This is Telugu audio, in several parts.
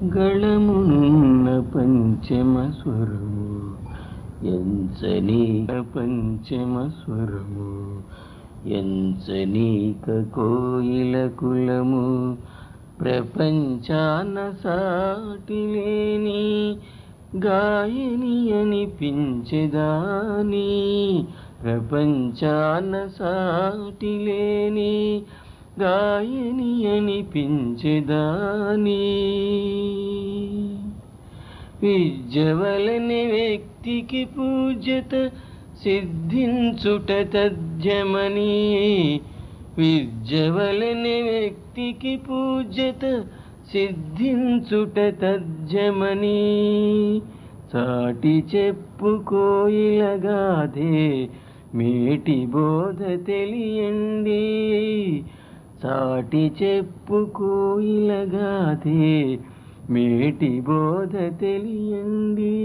గళమున్న పంచమ స్వరము ఎంచనీక పంచమ స్వరము ఎంచనీక కోయిల కులము ప్రపంచాన సాటి లేని గాయని అనిపించెదాని ప్రపంచాన సాటి లేని గాయని అనిపించెదాని విద్యవలని వ్యక్తికి పూజ్యత సిద్ధించుట తథ్యమని విద్యవలని వ్యక్తికి పూజ్యత సిద్ధించుట తథ్యమని చాటి చెప్పుకోయిలగాదే మేటి బోధ తెలియండి చాటి చెప్పుకోయిలగాదే మేటి బోధ తెలియండి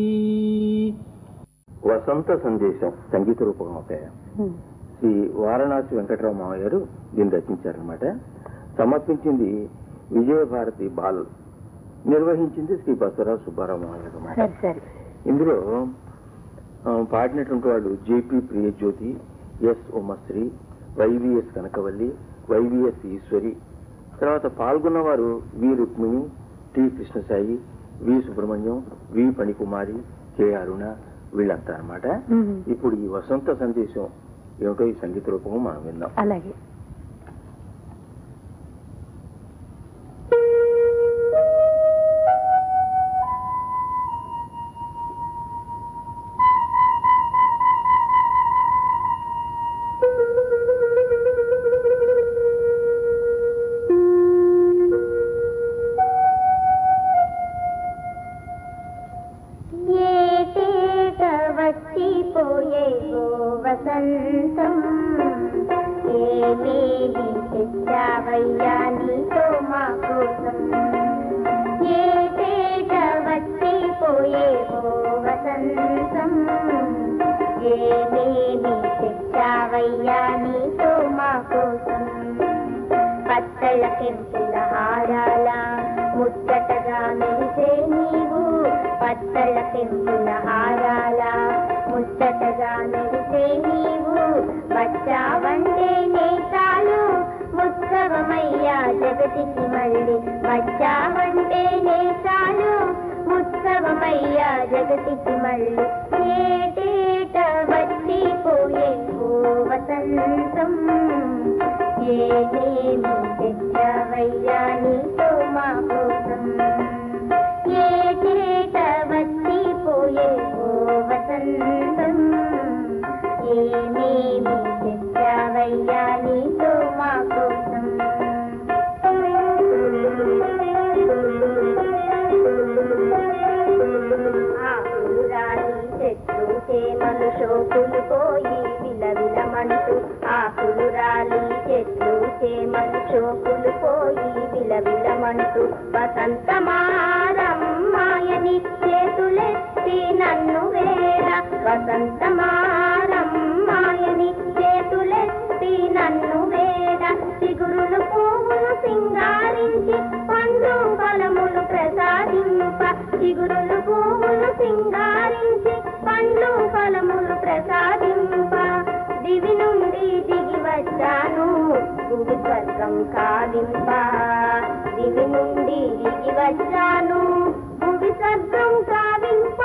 వసంత సందేశం సంగీత రూపకం ఒక శ్రీ వారణాసి వెంకటరావు మామయ్య గారు దీన్ని రచించారనమాట సమర్పించింది విజయభారతి బాల్ నిర్వహించింది శ్రీ బసవరావు సుబ్బారావు మామయ్య గారు అన్నమాట సరే సరే ఇందులో ఆ, పాడినటువంటి వాళ్ళు JP Priyajyothi S Umasri YVS Kanakavalli YVS Eswari తర్వాత పాల్గొన్న వారు V Rukmini T Krishnasai V Subrahmanyam V Panikumari K Aruna వీళ్ళంతా అన్నమాట మ్మ్. ఇప్పుడు ఈ వసంత సందేశం ఏమిటో ఈ సంగీత రూపము మనం విందాం అలాగే ఏటేట వచ్చిపోయేవో వసంతం ఏమేమి తెచ్చావయ్యా నీతో మా కోసం ఏటేట వచ్చిపోయేవో వసంతం ఏమేమి తెచ్చావయ్యా నీతో మా కోసం పచ్చళ్ళ కెంపుల హారాల ముచ్చటగా మెరిసే నీవు పచ్చళ్ళ కెంపుల హారాల ముచ్చటగా మెరిసే నీవు వచ్చావంటే నేతాలు ఉత్సవమయ్యా జగతికి మళ్ళీ వచ్చావంటే నేతాలు ఉత్సవమయ్యా జగతికి మళ్ళీ ఏటేట వచ్చిపోయే ఓ వసంతం ఏదేమి తెచ్చావయ్యా నీతో మా కోసం ఏటేట వచ్చిపోయే ఓ వసంతం ఏమేమి తెచ్చావయ్యా నీతో మా కోసం ఆకులు రాలి చెట్లు చేమలు శోకులు పోయి విలవిలమంటూ ఆకులు రాలి చెట్లు చేమలు శోకులు పోయి విలవిలమంటూ వసంతమారమ్మాయని చేతులెత్తి నన్ను వేడ వసంతమారమ్మాయని చేతులెత్తి నన్ను వేడ చిగురులు పువ్వులు సింగారించి పండ్లు ఫలములు ప్రసాదింప చిగురులు పువ్వులు సింగారించి పండ్లు ఫలములు ప్రసాదింప దివి నుండి దిగి వచ్చాను భూమి స్వర్గం కావింప దివి నుండి దిగి వచ్చాను భూమి స్వర్గం కావింప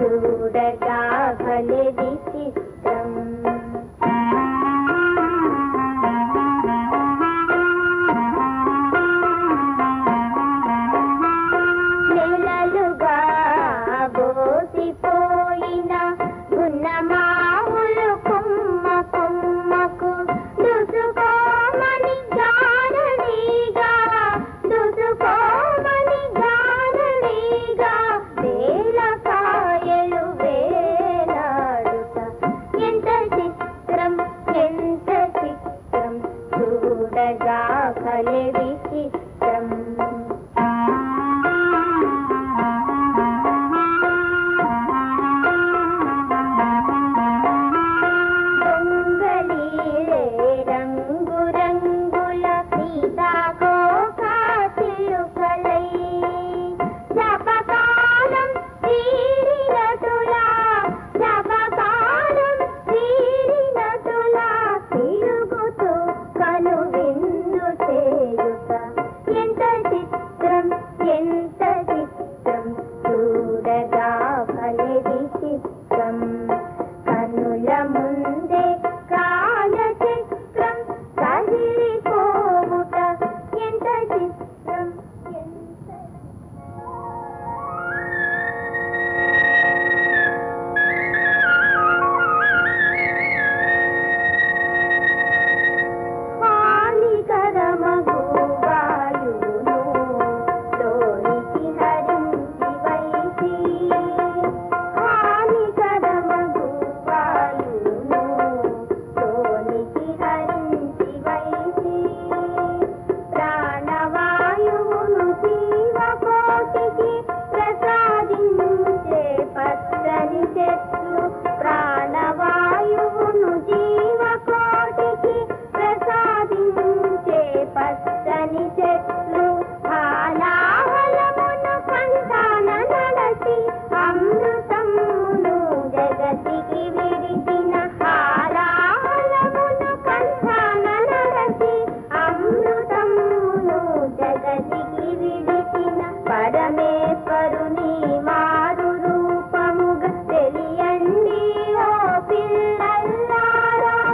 చూడగా భలే విచిత్రం నెలలుగా బోసిపోయిన గున్నమావులు కొమ్మ కొమ్మకు దుసుకోమని గారడీగా దుసుకోమని గారడీగా వేల కాయలు వేలాడుత ఎంత చిత్రం ఎంత చిత్రం చూడగా భలే విచిత్రం దొంగలీలే రంగు రంగుల సీతాకోకాచిలుకలై జపకాలం తీరినటులా జపకాలం తీరినటులా తిరుగుతూ కను విందు చేయుట ఎంత చిత్రం ఎంత చిత్రం చూడగా భలే విచిత్రం కనుల ముందే కాలచక్రం కదిలిపోవుట ఎంత చిత్రం ఎంత హానికరమగు వాయువును లోనికి హరించి వైసి హానికరమగు వాయువును లోనికి హరించి వైసి ప్రాణవాయువును జీవకోటికి ప్రసాదించే పచ్చని చెట్లు ప్రాణవాయువును జీవకోటికి ప్రసాదించే పచ్చని చెట్లు హాలాహలమును సంతాన నడసి అమృతమును జగతికి విడిచిన హాలాహలమును కంఠాన నడసి అమృతమును జగతికి విడిచిన పరమేశ్వరుని మారు రూపముగా తెలియండి ఓ పిల్లల్లారా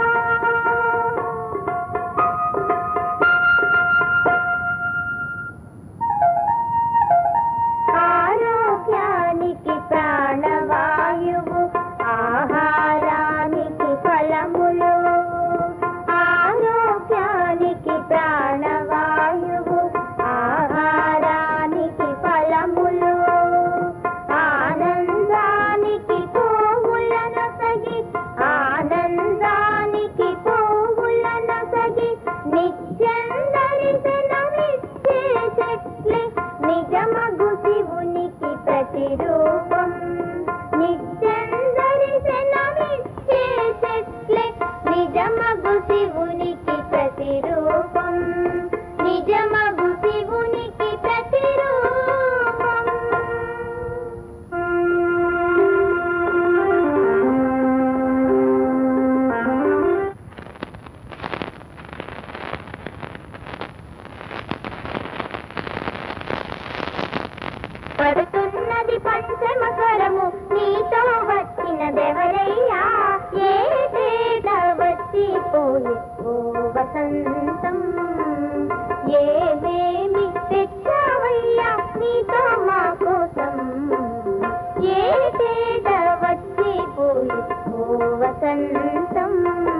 ఆరోగ్యానికి ప్రాణవాయువు ఆహారానికి ఫలములు ఆరోగ్యానికి ప్రాణవాయువు ఆహారానికి ఫలములు ఆనందానికి పువ్వులను సగి ఆనందానికి పువ్వులను సగి నిత్యం దర్శనమిచ్చే చెట్లే నిజమగు శివునికి ప్రతిరూపం నిత్యం దర్శనమిచ్చే చెట్లే నిజమగు శివునికి ప్రతిరూపం నిజమగు శివునికి ప్రతిరూపం పడుతున్నది పంచమకరము నీతో వచ్చినదెవరయ్యా ఏ తేట వచ్చిపోయే ఓ వసంతం ఏమేమి తెచ్చావయ్యా నీతో మా కోసం ఏ తేట వచ్చిపోయే ఓ వసంతం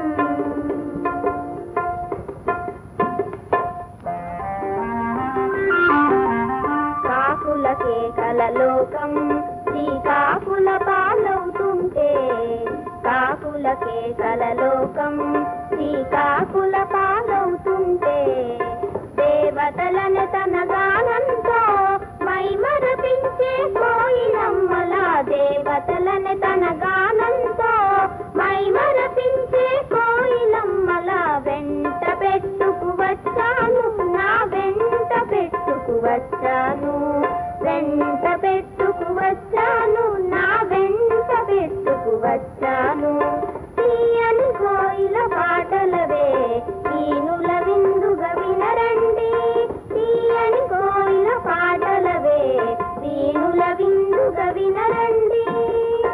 కాకులకే కలలోకం శ్రీకాకుల పాలవుతుంటే కాకులకే కలలోకం శ్రీకాకుల పాలవుతుంటే దేవతలను తన గానంతో మై మరపించే కోయిలమ్మల దేవతలను తన గానంతో మై మరపించే కోయిలమ్మల వెంట పెట్టుకు వచ్చాను నా వెంట పెట్టుకు వచ్చాను వెంట పెట్టుకు వచ్చాను నా వెంట పెట్టుకు వచ్చాను తీయని కోయిల పాటలవే ఈనుల విందుగా వినరండి తీయని కోయిల పాటలవే వీణుల విందుగా వినరండి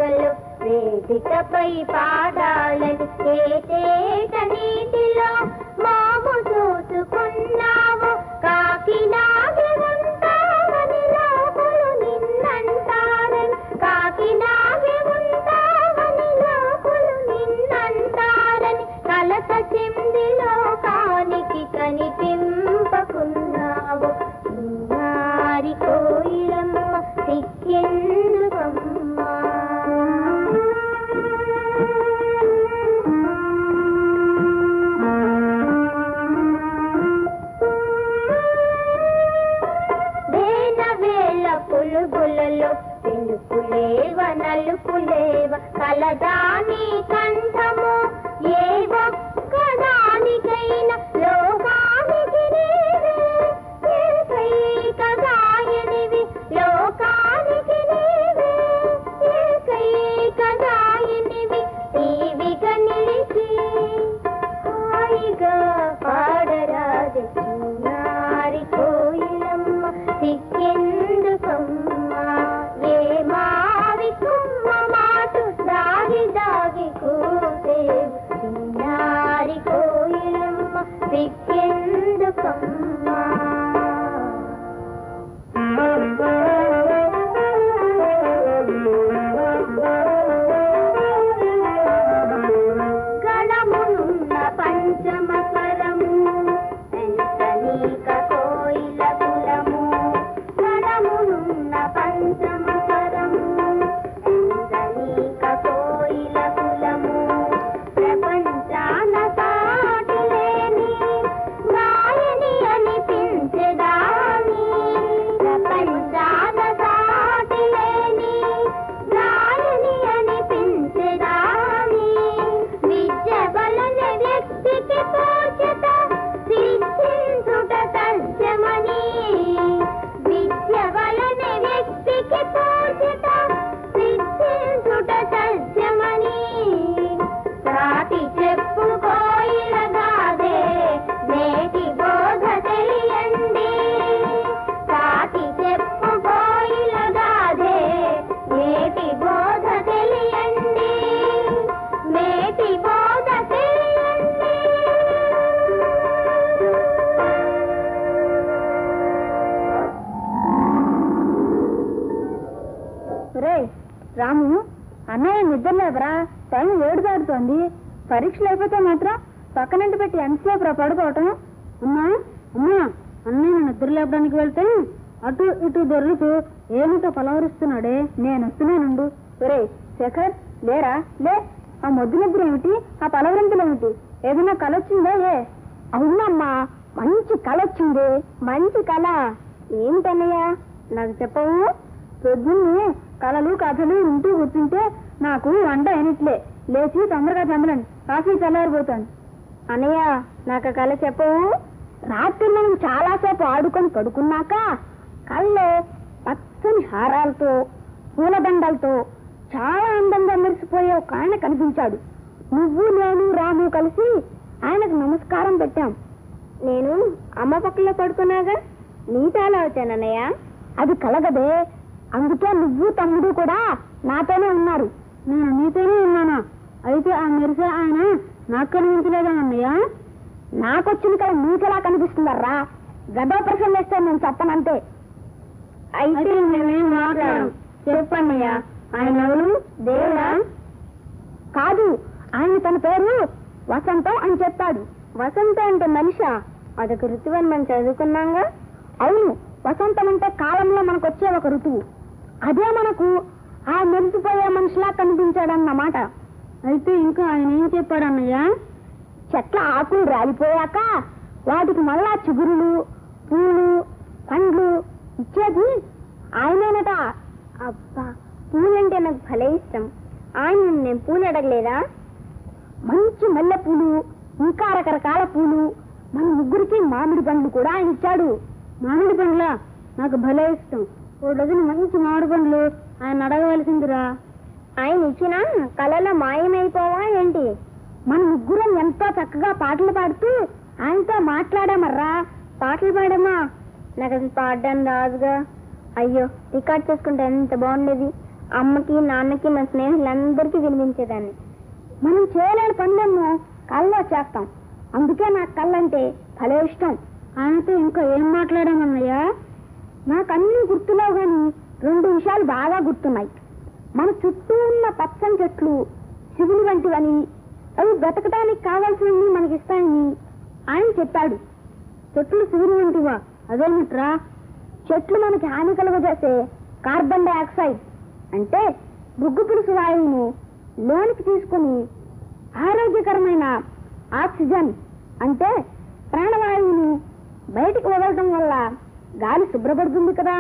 వేడుకలు వేదికపై పాడాలని ఏటేట నీటిలో మాము చూసుకున్నావు కాకినాగి ఉంటావని లోకులు నిన్నంటారని కాకినాగి ఉంటావని లోకులు నిన్నంటారని కలత చెందిలో కానికి కనిపింపకున్నావు చిన్నారి కోయిలమ్మ సిక్కెందుకమ్మా వేల వేల పులుగులలో పిలుపులేవ నలుపులేవ కలదాని కంఠము ఏ ఒక్కదానికైనా లోకానికి నీవే ఏకైక గాయనివి లోకానికి నీవే ఏకైక గాయనివి నీవిగా నిలిచి హాయిగా పాడరాజ చిన్నారి కోయిలమ్మ సిక్కెందుకమ్మ ఏ మావి కుమ్మ మాటు దాగి దాగి కూసేవు చిన్నారి కోయిలమ్మ సిక్కెందుకమ్మ గణమునున్న పంచమ స్వరము వెంకనీక కోయిల కులము గణమునున్న పంచమ స్వరము వెంకనీక కోయిల కులము ప్రపంచాన సాటి లేని గాయని అనిపించదాని ప్రపంచాన సాటి లేని గాయని అనిపించదాని విద్య వలన వ్యక్తికి పోషత సిద్ధించుట సత్యమని విద్య వలన వ్యక్తికి పోషత సిద్ధించుట సత్యమని సాటి చెప్పుకోయిలగాదే నేటి బోధ తెలియండి సాటి చెప్పుకోయిలగాదే నేటి బోధ తెలియండి నేటి బోధ తెలియండి రే రాము అన్నయ్య నిద్ర లేవరా టైం ఏడు దాడుతోంది పరీక్షలు అయిపోతే మాత్రం పక్కనంటి పెట్టి ఎంతసేపు రా పడుకోవటం అమ్మా అమ్మా అన్నయ్య నిద్ర లేపడానికి వెళ్తే అటు ఇటు దొర్లుతూ ఏమిటో పలవరిస్తున్నాడే నేను వస్తున్నానుండు రే శేఖర్ లేరా లే ఆ మొద్దు నిద్ర ఏమిటి ఆ పలవరింపులు ఏమిటి ఏదైనా కల వచ్చిందా ఏ అవునమ్మా మంచి కల వచ్చింది మంచి కళ ఏమిటన్నయ్యా నాకు చెప్పవు పొద్దున్నే కళలు కథలు వింటూ కూర్చుంటే నాకు వంట అయినట్లే లేచి తొందరగా చందలండి కాఫీ చల్లారిపోతాను అన్నయ్య నాకు ఆ కళ చెప్పవు రాత్రి మనం చాలాసేపు ఆడుకొని పడుకున్నాక కళ్ళు పచ్చని హారాలతో పూలదండలతో చాలా అందంగా మెరిసిపోయే ఒక ఆయన కనిపించాడు నువ్వు నేను రాము కలిసి ఆయనకు నమస్కారం పెట్టాం నేను అమ్మ పక్కలో పడుకున్నాగా నీతో అలా వచ్చానన్నయ్య అది కలగదే అందుకే నువ్వు తమ్ముడు కూడా నాతోనే ఉన్నారు నేను నీతోనే ఉన్నానా అయితే ఆ మెరిసే ఆయన నాకు కనిపించలేదా అన్నయ్య నాకొచ్చిన కళ నీకెలా కనిపిస్తుందర్రా గదా ప్రశ్న వేస్తే నేను చెప్పనంతే అయితే మేమేం మాట్లాడం చెప్పన్నయ్య ఆయన ఎవరు దేవుడా కాదు ఆయన తన పేరు వసంతం అని చెప్పాడు వసంతం అంటే మనిషా అదొక ఋతువు అని మనం చదువుకున్నాంగా అవును వసంతం అంటే కాలంలో మనకు వచ్చే ఒక ఋతువు అదే మనకు ఆ మెరిసిపోయే మనిషిలా కనిపించాడన్నమాట అయితే ఇంకా ఆయన ఏం చెప్పాడన్నయ్య చెట్ల ఆకులు రాలిపోయాక వాటికి మళ్ళా చిగురులు పూలు పండ్లు ఇచ్చేది ఆయనేనట అబ్బా పూలంటే నాకు భలే ఇష్టం ఆయన నేను పూలు అడగలేదా మంచి మల్లె పూలు ఇంకా రకరకాల పూలు మన ముగ్గురికి మామిడి పండ్లు కూడా ఆయన ఇచ్చాడు మామిడి పండ్ల నాకు భలే ఇష్టం ఓ డజన్ మంచి మామిడి పండ్లు ఆయన అడగవలసిందిరా ఆయన ఇచ్చిన కళలో మాయమైపోవా ఏంటి మన ముగ్గురం ఎంతో చక్కగా పాటలు పాడుతూ ఆయనతో మాట్లాడామర్రా పాటలు పాడామా నాకు అసలు పాడడం రాదుగా అయ్యో రికార్డ్ చేసుకుంటే ఎంత బాగుండేది అమ్మకి నాన్నకి మా స్నేహితులందరికీ వినిపించేదాన్ని మనం చేయలేని పనులేమో కళ్ళలో చేస్తాం అందుకే నాకు కళ్ళంటే భలే ఇష్టం ఆయనతో ఇంకా ఏం మాట్లాడామన్నయ్యా నాకు అన్ని గుర్తులేవు కానీ రెండు విషయాలు బాగా గుర్తున్నాయి మన చుట్టూ ఉన్న పచ్చని చెట్లు శివుని వంటివని అవి బ్రతకడానికి కావాల్సినవి మనకి ఇస్తాయని ఆయన చెప్పాడు చెట్లు శివుని వంటివా అదేమిట్రా చెట్లు మనకి హాని కలుగజేసే కార్బన్ డైఆక్సైడ్ అంటే బుగ్గు పులుసు వాయువును లోనికి తీసుకుని ఆరోగ్యకరమైన ఆక్సిజన్ అంటే ప్రాణవాయువును బయటికి వదలటం వల్ల గాలి శుభ్రపడుతుంది కదా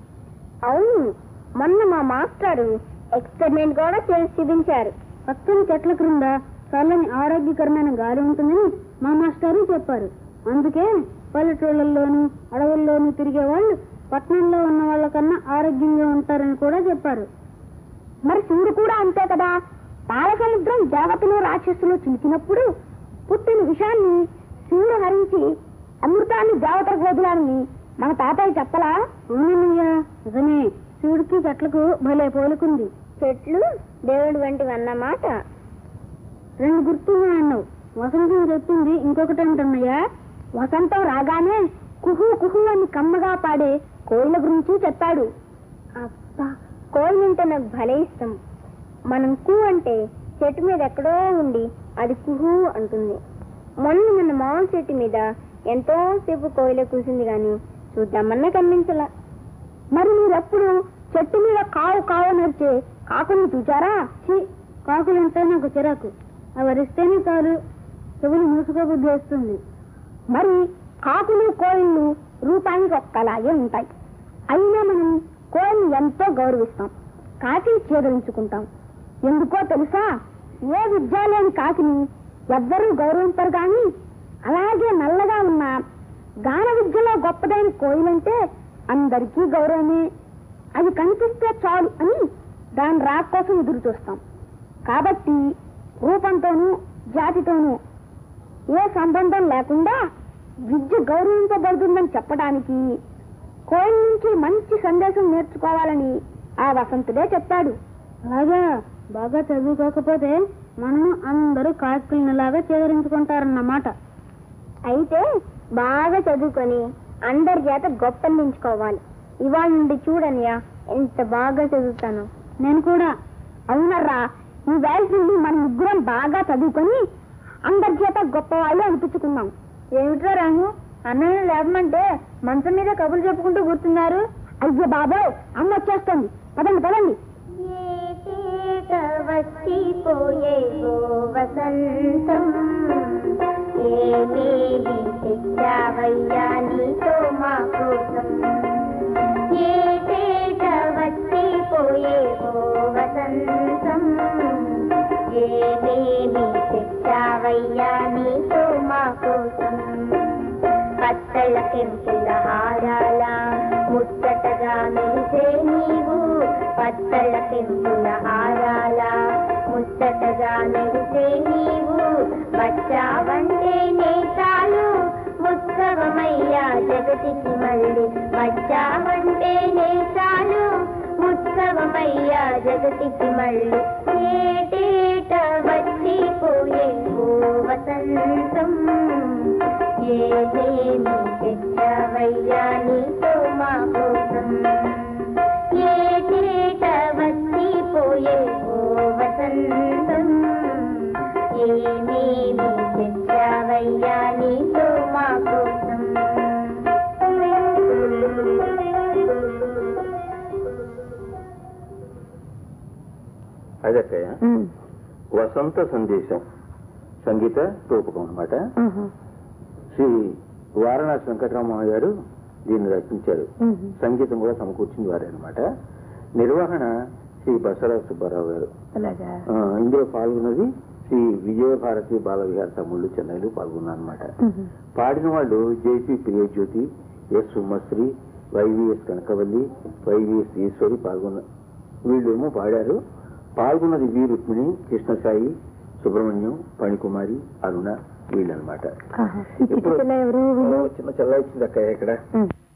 అవును మొన్న మా మాస్టారు ఎక్స్పెరిమెంట్ కూడా చేసి చూపించారు పచ్చని చెట్ల క్రింద చల్లని ఆరోగ్యకరమైన గాలి ఉంటుందని మా మాస్టారు చెప్పారు అందుకే పల్లెటూళ్ళల్లోనూ అడవుల్లోనూ తిరిగే వాళ్ళు పట్టణంలో ఉన్న వాళ్ళకన్నా ఆరోగ్యంగా ఉంటారని కూడా చెప్పారు మరి శివుడు కూడా అంతే కదా పాల సముద్రం దేవతలు రాక్షసులు చిలికినప్పుడు పుట్టిన విషాన్ని శివుడు హరించి అమృతాన్ని దేవతలకు వదిలాలని మన తాతయ్య చెప్పలా అవునయ్యా నిజమే శివుడికి చెట్లకు భలే పోలుకుంది చెట్లు దేవుడు వంటివి అన్నమాట రెండు గుర్తుగా అన్నావు వసంతం చెప్పింది ఇంకొకటి అంటున్నాయా వసంతం రాగానే కుహు కుహు అని కమ్మగా పాడే కోయిల గురించి చెప్పాడు అబ్బా కోయిల అంటే నాకు భలే ఇష్టం మనం కు అంటే చెట్టు మీద ఎక్కడో ఉండి అది కుహు అంటుంది మొన్న మన మామూలు చెట్టు మీద ఎంతో సేపు కోయిల కూసింది గాని చూద్దామన్నా కనిపించలా మరి మీరెప్పుడు చెట్టు మీద కావు కావు నడిచే కాకుని చూచారా ఛీ, కాకులంటే నాకు చిరాకు అవి అరిస్తేనే చాలు చెవులు మూసుకోబుద్ధి వస్తుంది మరి కాకులు కోయిళ్ళు రూపానికి ఒక్కలాగే ఉంటాయి అయినా మనం కోయిల్ని ఎంతో గౌరవిస్తాం కాకిని చేదరించుకుంటాం ఎందుకో తెలుసా ఏ విద్య లేని కాకిని ఎవ్వరూ గౌరవింపరు కానీ అలాగే నల్లగా ఉన్న గాన విద్యలో గొప్పదైన కోయిలంటే అందరికీ గౌరవమే అది కనిపిస్తే చాలు అని దాని రాక్ కోసం ఎదురు చూస్తాం కాబట్టి రూపంతోనూ జాతితోనూ ఏ సంబంధం లేకుండా విద్య గౌరవించబడుతుందని చెప్పడానికి కోయిల నుంచి మంచి సందేశం నేర్చుకోవాలని ఆ వసంతుడే చెప్పాడు అలాగా బాగా చదువుకోకపోతే మనము అందరూ కాకులనిలాగా చేదరించుకుంటారన్నమాట అయితే బాగా చదువుకొని అందరి చేత గొప్పందించుకోవాలి ఇవాళ నుండి చూడనియా ఎంత బాగా చదువుతాను నేను కూడా అవునర్రా ఈ వయసు నుండి మన ముగ్గురం బాగా చదువుకొని అందరి చేత గొప్ప వాళ్ళు అనిపించుకున్నాం ఏమిట్రా రాము అన్నయ్య లేవమంటే మంచం మీద కబుర్లు చెప్పుకుంటూ కూర్చున్నారు అయ్యో బాబాయ్ అమ్మ వచ్చేస్తుంది పదండి పదండి వచ్చిపోయేవో వసంతం ఏమేమి తెచ్చావయ్యా నీతో మా కోసం ఏటేట వచ్చిపోయేవో వసంతం ఏమేమి తెచ్చావయ్యా నీతో మా కోసం పచ్చళ్ళ కెంపుల హారాల ముచ్చటగా మెరిసే నీవు పచ్చళ్ళ కెంపుల హారాల ముచ్చటగా మెరిసే నీవు వచ్చావంటే నేతాలు ఉత్సవమయ్యా జగతికి మళ్ళీ వచ్చావంటే నేతాలు ఉత్సవమయ్యా జగతికి మళ్ళీ ఏటేట వచ్చిపోయే ఓ వసంతం ఏదేమి తెచ్చావయ్యా నీతో మా కోసం ఏటేట వచ్చిపోయే ఓ వసంతం ఏమేమి తెచ్చావయ్యా నీతో మా కోసం అదక్కయ్య వసంత సందేశం సంగీత రూపకం అన్నమాట శ్రీ వారణాసి వెంకటరామయ్య గారు దీన్ని రచించారు సంగీతం కూడా సమకూర్చింది వారే అనమాట నిర్వహణ శ్రీ బసవరాజ సుబ్బారావు గారు అలాగా ఆ, ఇందులో పాల్గొన్నది శ్రీ విజయభారతి బాల విహార తమ్ముళ్ళు చెన్నైలో పాల్గొన్నారు అనమాట పాడిన వాళ్ళు JP Priyajyothi S Ummasri YVS Kanakavalli YVS Eswari పాల్గొన్న వీళ్ళేమో పాడారు పాల్గొన్నది వి రుక్మిణి కృష్ణసాయి సుబ్రహ్మణ్యం పణికుమారి అరుణ వీళ్ళనమాట ఎవరు చిన్న చెల్ల ఇచ్చింది అక్క ఇక్కడ